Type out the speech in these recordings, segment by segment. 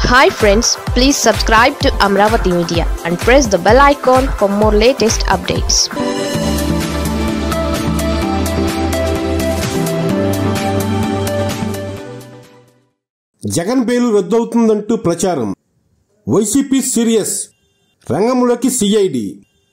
hi friends please subscribe to Amaravati media and press the bell icon for more latest updates Jagan bail రద్దవుతుందంటూ ప్రచారం YCP serious రంగంలోకి CID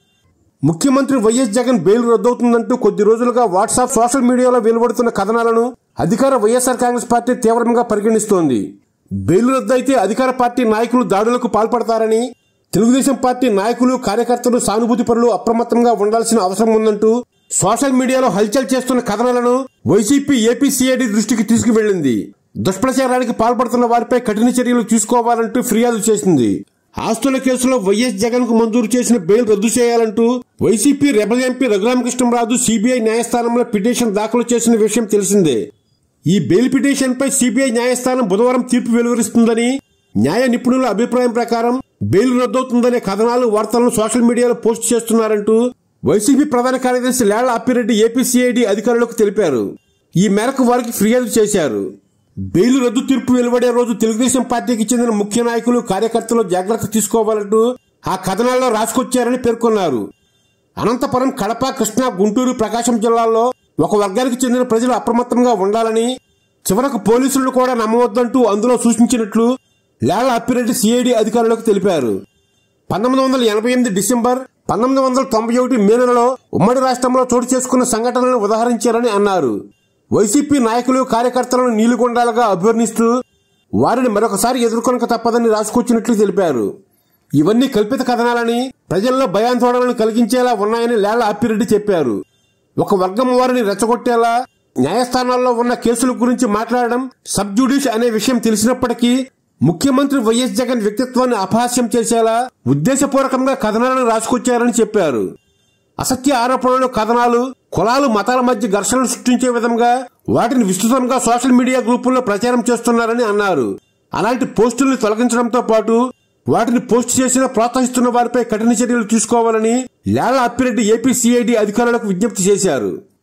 ముఖ్యమంత్రి YS Jagan bail రద్దవుతుందంటూ కొద్ది రోజులుగా వాట్సాప్ సోషల్ మీడియాలో వెలువడుతున్న కథనాలను అధికార వైఎస్ఆర్ కాంగ్రెస్ పార్టీ తీవ్రంగా పరిగణిస్తోంది బెయిల్ రద్దయితే అధికార పార్టీ నాయకులు దాడులకు పాల్పడతారని తెలుగుదేశం పార్టీ నాయకులు కార్యకర్తలు సానుభూతి పరులు అప్రమత్తంగా ఉండాల్సిన అవసరం ఉందంటూ సోషల్ మీడియాలో హల్చల్ చేస్తున్న కథనాలను వైసీపీ ఏపీ సిఐడి దృష్టికి తీసుకువెళ్లింది దుష్ప్రచారానికి పాల్పడుతున్న వారిపై కఠిన చర్యలు తీసుకోవాలంటూ ఫిర్యాదు చేసింది ఆస్తుల కేసులో వైఎస్ జగన్ కు మంజూరు చేసిన బెయిల్ రద్దు చేయాలంటూ YCP rebel MP Raghu Rama Krishna Raju CBI న్యాయస్థానంలో పిటిషన్ దాఖలు చేసిన విషయం తెలిసిందే ఈ బెయిల్ పిటిషన్ పై సిబిఐ న్యాయస్థానం బుధవారం తీర్పు వెలువరిస్తుందని న్యాయ నిపుణుల అభిప్రాయం ప్రకారం బెయిల్ రద్దవుతుందనే కథనాలు వార్తలను సోషల్ మీడియాలో పోస్ట్ చేస్తున్నారంటూ వైసీపీ ప్రధాన కార్యదర్శి లేళ్ల అప్పిరెడ్డి ఏపీసీఐడి అధికారులకు తెలిపారు ఈ మేరకు వారికి ఫిర్యాదు చేశారు బెయిల్ రద్దు తీర్పు వెలువడే రోజు తెలుగుదేశం పార్టీకి చెందిన ముఖ్య నాయకులు కార్యకర్తలు జాగ్రత్త తీసుకోవాలంటూ ఆ కథనాల్లో రాసుకొచ్చారని పేర్కొన్నారు అనంతపురం కడప కృష్ణా గుంటూరు ప్రకాశం జిల్లాల్లో ఒక వర్గానికి చెందిన ప్రజలు అప్రమత్తంగా ఉండాలని చివరకు పోలీసులను కూడా నమ్మవద్దంటూ అందులో సూచించినట్లు లేళ్ల అప్పిరెడ్డి సిఐడి అధికారులకు తెలిపారు పంతొమ్మిది వందల ఎనభై ఎనిమిది డిసెంబర్ పంతొమ్మిది వందల తొంభై ఒకటి మే నెలలో ఉమ్మడి రాష్ట్రంలో చోటు చేసుకున్న సంఘటనలను ఉదాహరించారని అన్నారు వైసీపీ నాయకులు కార్యకర్తలను నీలుగొండాలుగా అభివర్ణిస్తూ వారిని మరొకసారి ఎదుర్కొనక తప్పదని రాసుకొచ్చినట్లు తెలిపారు ఇవన్నీ కల్పిత కథనాలని ప్రజల్లో భయాందోళనలు కలిగించేలా ఉన్నాయని లేళ్ల అప్పిరెడ్డి చెప్పారు ఒక వర్గం వారిని రెచ్చగొట్టేలా న్యాయస్థానాల్లో ఉన్న కేసుల గురించి మాట్లాడడం సబ్ జ్యుడిష్ అనే విషయం తెలిసినప్పటికీ ముఖ్యమంత్రి వైఎస్ జగన్ వ్యక్తిత్వాన్ని అపహాస్యం చేసేలా ఉద్దేశపూర్వకంగా కథనాలను రాసుకొచ్చారని చెప్పారు అసత్య ఆరోపణలు కథనాలు కులాలు మతాల మధ్య ఘర్షణలు సృష్టించే విధంగా వాటిని విస్తృతంగా సోషల్ మీడియా గ్రూపుల్లో ప్రచారం చేస్తున్నారని అన్నారు అలాంటి పోస్టుల్ని తొలగించడంతో పాటు వాటిని పోస్ట్ చేసిన ప్రోత్సహిస్తున్న వారిపై కఠిన చర్యలు తీసుకోవాలని లేళ్ల అప్పిరెడ్డి ఏపీ సిఐడి అధికారులకు విజ్ఞప్తి చేశారు